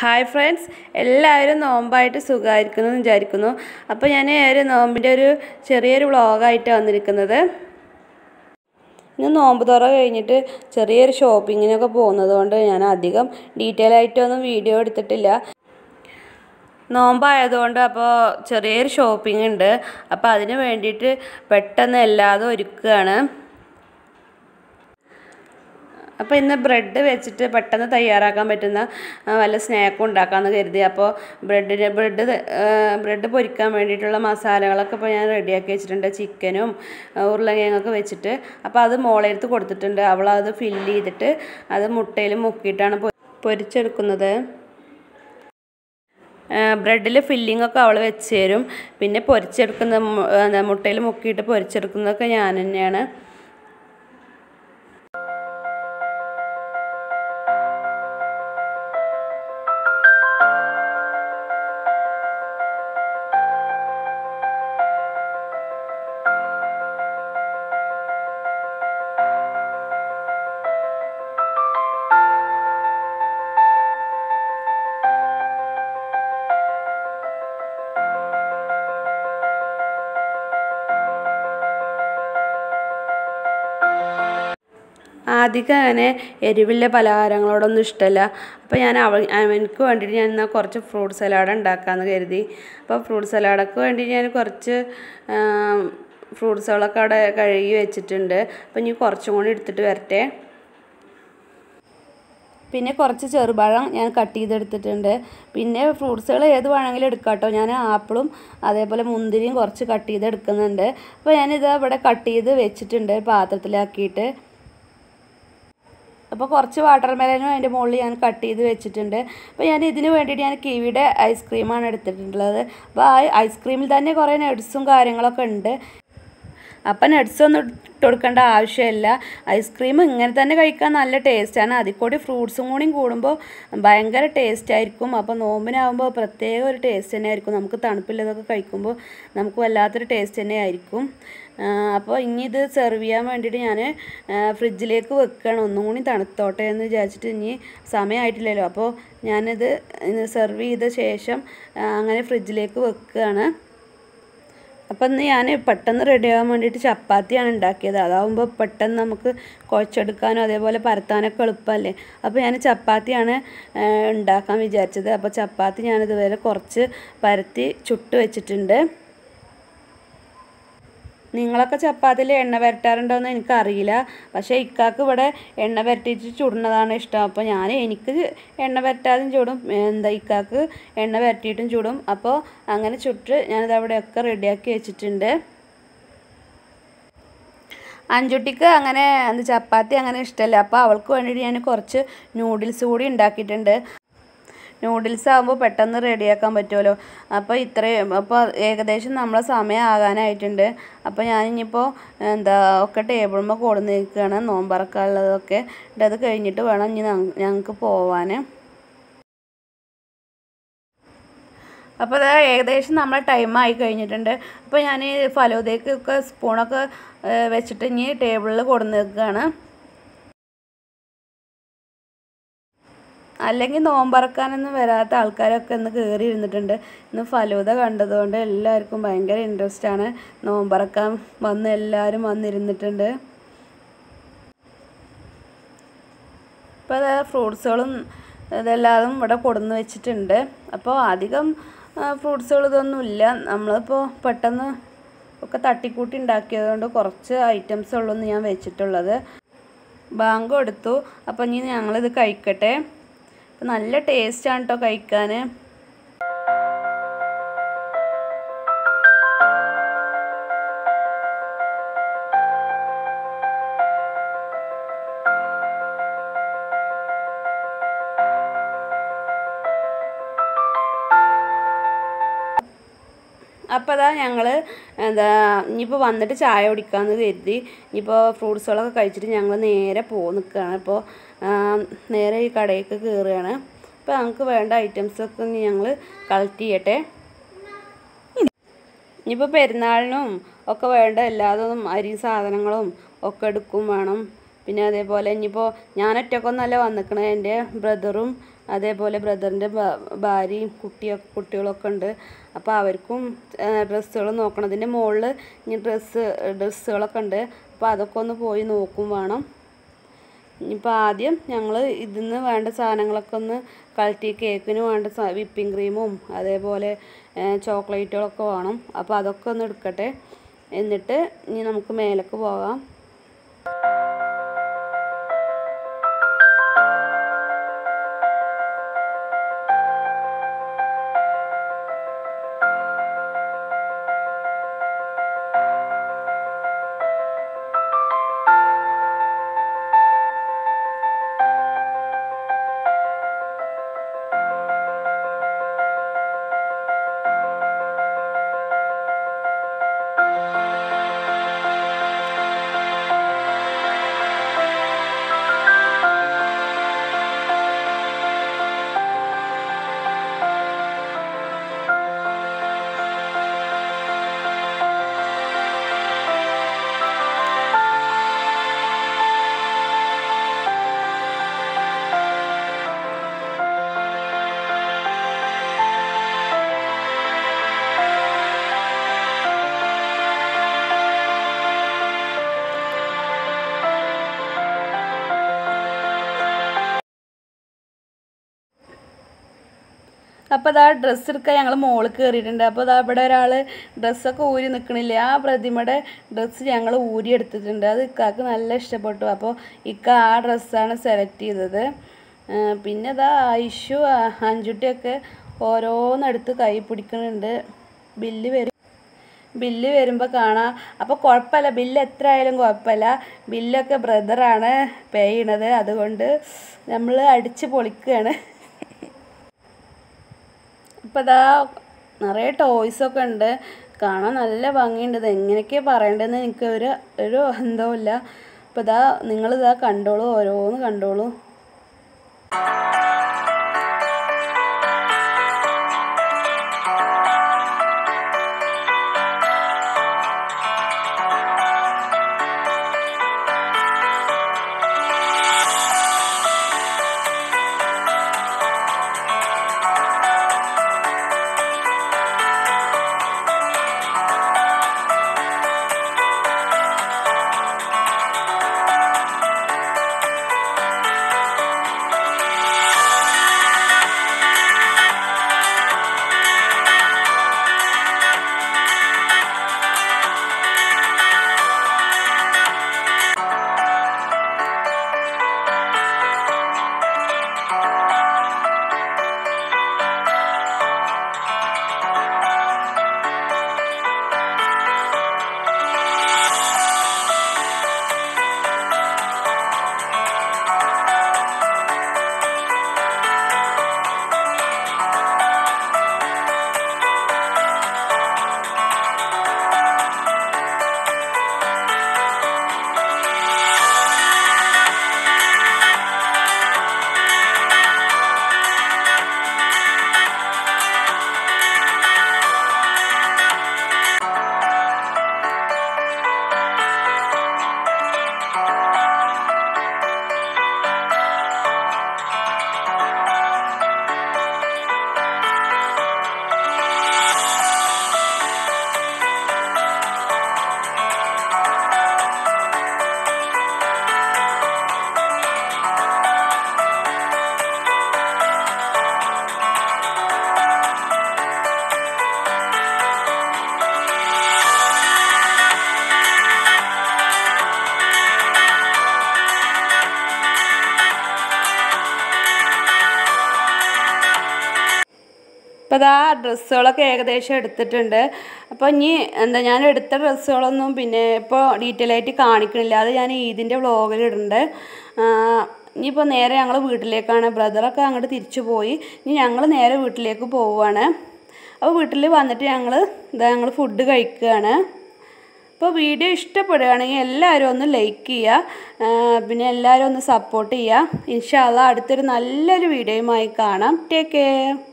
hi friends എല്ലാവരും നോമ്പായിട്ട് സുഖമായിരിക്കുന്നു എന്ന് വിചാരിക്കുന്നു അപ്പോൾ ഞാൻ ഒരു നോമ്പിൻ്റെ ഒരു ചെറിയൊരു വ്ളോഗായിട്ടാണ് വന്നിരിക്കുന്നത് ഇന്ന് നോമ്പ് തുറ കഴിഞ്ഞിട്ട് ചെറിയൊരു ഷോപ്പിങ്ങിനൊക്കെ പോകുന്നത് കൊണ്ട് ഞാൻ അധികം ഡീറ്റെയിൽ ആയിട്ടൊന്നും വീഡിയോ എടുത്തിട്ടില്ല നോമ്പായതുകൊണ്ട് അപ്പോൾ ചെറിയൊരു ഷോപ്പിംഗ് ഉണ്ട് അപ്പോൾ അതിന് വേണ്ടിയിട്ട് പെട്ടെന്ന് എല്ലാതും ഒരുക്കുകയാണ് അപ്പോൾ ഇന്ന് ബ്രെഡ് വെച്ചിട്ട് പെട്ടെന്ന് തയ്യാറാക്കാൻ പറ്റുന്ന ആ, വല്ല സ്നാക്കും ഉണ്ടാക്കാമെന്ന് കരുതി അപ്പോൾ ബ്രെഡിന് ബ്രെഡ് ബ്രെഡ് പൊരിക്കാൻ വേണ്ടിയിട്ടുള്ള മസാലകളൊക്കെ ഇപ്പോൾ ഞാൻ റെഡിയാക്കി വെച്ചിട്ടുണ്ട് ചിക്കനും ആ, ഉരുളക്കിഴങ്ങൊക്കെ വെച്ചിട്ട് അപ്പോൾ അത് മോളെടുത്ത് കൊടുത്തിട്ടുണ്ട് അവൾ അത് ഫില്ല് ചെയ്തിട്ട് അത് മുട്ടയിൽ മുക്കിയിട്ടാണ് പൊ- പൊരിച്ചെടുക്കുന്നത് ബ്രെഡിൽ ഫില്ലിംഗ് ഒക്കെ അവൾ വെച്ച് തരും പിന്നെ പൊരിച്ചെടുക്കുന്ന മു- എന്താ മുട്ടയിൽ മുക്കിയിട്ട് പൊരിച്ചെടുക്കുന്നതൊക്കെ ഞാൻ തന്നെയാണ് ആദ്യം അങ്ങനെ എരിവില്ല പലഹാരങ്ങളോടൊന്നും ഇഷ്ടമല്ല അപ്പോൾ ഞാൻ അവ അവനക്ക് വേണ്ടിയിട്ട് ഞാൻ എന്നാൽ കുറച്ച് ഫ്രൂട്ട് സലാഡ് ഉണ്ടാക്കാമെന്ന് കരുതി അപ്പോൾ ഫ്രൂട്ട് സലാഡൊക്കെ വേണ്ടി ഞാൻ കുറച്ച് ഫ്രൂട്ട്സുകളൊക്കെ അവിടെ കഴുകി വെച്ചിട്ടുണ്ട് അപ്പോൾ ഇനി കുറച്ചും കൂടി എടുത്തിട്ട് വരട്ടെ പിന്നെ കുറച്ച് ചെറുപഴം ഞാൻ കട്ട് ചെയ്തെടുത്തിട്ടുണ്ട് പിന്നെ ഫ്രൂട്ട്സുകൾ ഏത് വേണമെങ്കിലും എടുക്കാം കേട്ടോ ഞാൻ ആപ്പിളും അതേപോലെ മുന്തിരിയും കുറച്ച് കട്ട് ചെയ്ത് എടുക്കുന്നുണ്ട് അപ്പോൾ ഞാനിത് ഇവിടെ കട്ട് ചെയ്ത് വെച്ചിട്ടുണ്ട് പാത്രത്തിലാക്കിയിട്ട് അപ്പോൾ കുറച്ച് വാട്ടർ മെലനും അതിൻ്റെ മുകളിൽ ഞാൻ കട്ട് ചെയ്ത് വെച്ചിട്ടുണ്ട് അപ്പോൾ ഞാൻ ഇതിന് വേണ്ടിയിട്ട് ഞാൻ കിവിയുടെ ഐസ്ക്രീമാണ് എടുത്തിട്ടുള്ളത് അപ്പോൾ ആ ഐസ്ക്രീമിൽ തന്നെ കുറേ നട്ട്സും കാര്യങ്ങളൊക്കെ ഉണ്ട് അപ്പം നട്ട്സ് ഒന്നും ഇട്ട് കൊടുക്കേണ്ട ആവശ്യമില്ല ഐസ്ക്രീം ഇങ്ങനെ തന്നെ കഴിക്കാൻ നല്ല ടേസ്റ്റാണ് അതിൽ കൂടി ഫ്രൂട്ട്സും കൂടിയും കൂടുമ്പോൾ ഭയങ്കര ടേസ്റ്റ് ആയിരിക്കും അപ്പോൾ നോമ്പിനാകുമ്പോൾ പ്രത്യേക ഒരു ടേസ്റ്റ് തന്നെ ആയിരിക്കും നമുക്ക് തണുപ്പില്ലതൊക്കെ കഴിക്കുമ്പോൾ നമുക്ക് വല്ലാത്തൊരു ടേസ്റ്റ് തന്നെ ആയിരിക്കും ആ, അപ്പോൾ ഇനി ഇത് സെർവ് ചെയ്യാൻ വേണ്ടിയിട്ട് ഞാൻ ഫ്രിഡ്ജിലേക്ക് വെക്കുകയാണ് ഒന്നും കൂടി തണുത്തോട്ടെ എന്ന് വിചാരിച്ചിട്ട് ഇനി സമയമായിട്ടില്ലല്ലോ അപ്പോൾ ഞാനിത് സെർവ് ചെയ്ത ശേഷം ആ, അങ്ങനെ ഫ്രിഡ്ജിലേക്ക് വെക്കുകയാണ് അപ്പം ഇന്ന് ഞാൻ പെട്ടെന്ന് റെഡിയാകാൻ വേണ്ടിയിട്ട് ചപ്പാത്തിയാണ് ഉണ്ടാക്കിയത് അതാവുമ്പോൾ പെട്ടെന്ന് നമുക്ക് കുഴച്ചെടുക്കാനും അതേപോലെ പരത്താനൊക്കെ എളുപ്പമല്ലേ അപ്പോൾ ഞാൻ ചപ്പാത്തിയാണ് ആ, ഉണ്ടാക്കാൻ വിചാരിച്ചത് അപ്പോൾ ചപ്പാത്തി ഞാനിതുവരെ കുറച്ച് പരത്തി ചുട്ട് വെച്ചിട്ടുണ്ട് നിങ്ങളൊക്കെ ചപ്പാത്തിയിൽ എണ്ണ പുരട്ടാറുണ്ടോ എന്ന് എനിക്കറിയില്ല പക്ഷേ ഇക്കാക്ക് ഇവിടെ എണ്ണ പുരട്ടിയിട്ട് ചുടുന്നതാണ് ഇഷ്ടം അപ്പോൾ ഞാൻ എനിക്ക് എണ്ണ പുരട്ടാതും ചൂടും എന്താ ഇക്കാക്ക് എണ്ണ പുരട്ടിയിട്ടും ചൂടും അപ്പോൾ അങ്ങനെ ചുട്ട് ഞാനിത് അവിടെയൊക്കെ റെഡിയാക്കി വെച്ചിട്ടുണ്ട് അഞ്ചുട്ടിക്ക് അങ്ങനെ എന്ത് ചപ്പാത്തി അങ്ങനെ ഇഷ്ടമല്ല അപ്പോൾ അവൾക്ക് വേണ്ടിയിട്ട് ഞാൻ കുറച്ച് നൂഡിൽസ് കൂടി ഉണ്ടാക്കിയിട്ടുണ്ട് നൂഡിൽസ് ആകുമ്പോൾ പെട്ടെന്ന് റെഡിയാക്കാൻ പറ്റുമല്ലോ അപ്പോൾ ഇത്രയും അപ്പോൾ ഏകദേശം നമ്മളെ സമയം ആകാനായിട്ടുണ്ട് അപ്പോൾ ഞാനിനിയിപ്പോൾ എന്താ ഒക്കെ ടേബിളുമ്പോൾ കൊടുന്ന് നിൽക്കുകയാണ് നോമ്പറക്കാനുള്ളതൊക്കെ എന്നിട്ട് അത് കഴിഞ്ഞിട്ട് വേണം ഇനി ഞങ്ങൾക്ക് പോവാൻ അപ്പോൾ അത് ഏകദേശം നമ്മളെ ടൈം ആയി കഴിഞ്ഞിട്ടുണ്ട് അപ്പോൾ ഞാൻ ഈ ഫലൂദയ്ക്കൊക്കെ സ്പൂണൊക്കെ ഏഹ്, വെച്ചിട്ട് ഇനി ടേബിളിൽ കൊടുന്ന് നിൽക്കുകയാണ് അല്ലെങ്കിൽ നോമ്പറക്കാനൊന്നും വരാത്ത ആൾക്കാരൊക്കെ ഇന്ന് കയറി ഇരുന്നിട്ടുണ്ട് ഇന്ന് ഫലൂദ കണ്ടതുകൊണ്ട് എല്ലാവർക്കും ഭയങ്കര ഇൻട്രസ്റ്റ് ആണ് നോമ്പറക്കാൻ വന്ന് എല്ലാവരും വന്നിരുന്നിട്ടുണ്ട് ഇപ്പോൾ അത് ഫ്രൂട്ട്സുകളും ഇതെല്ലാതും ഇവിടെ കൊടുന്ന് വെച്ചിട്ടുണ്ട് അപ്പോൾ അധികം ഫ്രൂട്ട്സുകൾ ഇതൊന്നുമില്ല നമ്മളിപ്പോൾ പെട്ടെന്ന് ഒക്കെ തട്ടിക്കൂട്ടി ഉണ്ടാക്കിയതുകൊണ്ട് കുറച്ച് ഐറ്റംസ് ഉള്ളൂ ഞാൻ വെച്ചിട്ടുള്ളത് ബാങ്ക് കൊടുത്തു അപ്പോൾ ഇനി ഞങ്ങളിത് കഴിക്കട്ടെ അപ്പോൾ നല്ല ടേസ്റ്റാണ് കേട്ടോ കഴിക്കാൻ അപ്പോൾ അതാ ഞങ്ങൾ എന്താ ഇനിയിപ്പോൾ വന്നിട്ട് ചായ കുടിക്കാമെന്ന് കരുതി ഇനിയിപ്പോൾ ഫ്രൂട്ട്സുകളൊക്കെ കഴിച്ചിട്ട് ഞങ്ങൾ നേരെ പോ നിൽക്കുകയാണ് ഇപ്പോൾ നേരെ ഈ കടയിലേക്ക് കയറുകയാണ് അപ്പോൾ ഞങ്ങൾക്ക് വേണ്ട ഐറ്റംസൊക്കെ ഇനി ഞങ്ങൾ കളക്ട് ചെയ്യട്ടെ ഇനിയിപ്പോൾ പെരുന്നാളിനും ഒക്കെ വേണ്ട എല്ലാതും അരി സാധനങ്ങളും ഒക്കെ എടുക്കും വേണം പിന്നെ അതേപോലെ ഇനിയിപ്പോൾ ഞാൻ ഒറ്റക്കൊന്നല്ല വന്നിക്കണത് എൻ്റെ ബ്രദറും അതേപോലെ ബ്രദറിൻ്റെ ഭാര്യയും കുട്ടിയൊക്കെ കുട്ടികളൊക്കെ ഉണ്ട് അപ്പോൾ അവർക്കും ഡ്രസ്സുകൾ നോക്കണം അതിൻ്റെ മുകളിൽ ഇനി ഡ്രസ്സ് ഡ്രസ്സുകളൊക്കെ ഉണ്ട് അപ്പോൾ അതൊക്കെ ഒന്ന് പോയി നോക്കും വേണം ഇനിയിപ്പോൾ ആദ്യം ഞങ്ങൾ ഇതിന്ന് വേണ്ട സാധനങ്ങളൊക്കെ ഒന്ന് കളക്ട് കേക്കിന് വേണ്ട വിപ്പിംഗ് ക്രീമും അതേപോലെ ചോക്ലേറ്റുകളൊക്കെ വേണം അപ്പോൾ അതൊക്കെ ഒന്ന് എടുക്കട്ടെ എന്നിട്ട് ഇനി നമുക്ക് മേലേക്ക് പോകാം അപ്പോൾ അതാ ഡ്രസ്സ് എടുക്കാൻ ഞങ്ങൾ മോളിൽ കയറിയിട്ടുണ്ട് അപ്പോൾ അതാ ഇവിടെ ഒരാൾ ഡ്രസ്സൊക്കെ ഊരി നിൽക്കണില്ല ആ പ്രതിമയുടെ ഡ്രസ്സ് ഞങ്ങൾ ഊരി എടുത്തിട്ടുണ്ട് അത് ഇക്കാക്ക് നല്ല ഇഷ്ടപ്പെട്ടു അപ്പോൾ ഇക്ക ആ ഡ്രസ്സാണ് സെലക്ട് ചെയ്തത് ആ, പിന്നെ അതാ ഐഷു ആ, അഞ്ചുട്ടിയൊക്കെ ഓരോന്നെടുത്ത് കൈ പിടിക്കുന്നുണ്ട് ബില്ല് വരും ബില്ല് വരുമ്പോൾ കാണാം അപ്പോൾ കുഴപ്പമില്ല ബില്ല് എത്ര ആയാലും കുഴപ്പമില്ല ബില്ലൊക്കെ ബ്രദറാണ് പേ ചെയ്യണത് അതുകൊണ്ട് നമ്മൾ അടിച്ച് പൊളിക്കുകയാണ് ഇപ്പം ഇതാ നിറയെ ടോയ്സൊക്കെ ഉണ്ട് കാണാൻ നല്ല ഭംഗിയുണ്ട് ഇത് എങ്ങനെയൊക്കെയാണ് പറയേണ്ടതെന്ന് എനിക്ക് ഒരു ഒരു ബന്ധവും ഇല്ല അപ്പോൾ ഇതാ നിങ്ങളിതാ കണ്ടോളൂ ഓരോന്ന് കണ്ടോളൂ അപ്പോൾ അതാ ഡ്രസ്സുകളൊക്കെ ഏകദേശം എടുത്തിട്ടുണ്ട് അപ്പോൾ ഇനി എന്താ ഞാൻ എടുത്ത ഡ്രസ്സുകളൊന്നും പിന്നെ ഇപ്പോൾ ഡീറ്റെയിൽ ആയിട്ട് കാണിക്കണില്ല അത് ഞാൻ ഈദിൻ്റെ വ്ളോഗിൽ ഇടുന്നുണ്ട് ഇനിയിപ്പോൾ നേരെ ഞങ്ങൾ വീട്ടിലേക്കാണ് ബ്രദറൊക്കെ അങ്ങോട്ട് തിരിച്ചു പോയി ഇനി ഞങ്ങൾ നേരെ വീട്ടിലേക്ക് പോവുകയാണ് അപ്പോൾ വീട്ടിൽ വന്നിട്ട് ഞങ്ങൾ ഇതാ ഞങ്ങൾ ഫുഡ് കഴിക്കുകയാണ് അപ്പോൾ വീഡിയോ ഇഷ്ടപ്പെടുകയാണെങ്കിൽ എല്ലാവരും ഒന്ന് ലൈക്ക് ചെയ്യുക ആ, പിന്നെ എല്ലാവരും ഒന്ന് സപ്പോർട്ട് ചെയ്യുക ഇൻഷാല്ല അടുത്തൊരു നല്ലൊരു വീഡിയോയുമായി കാണാം ടേക്ക് കെയർ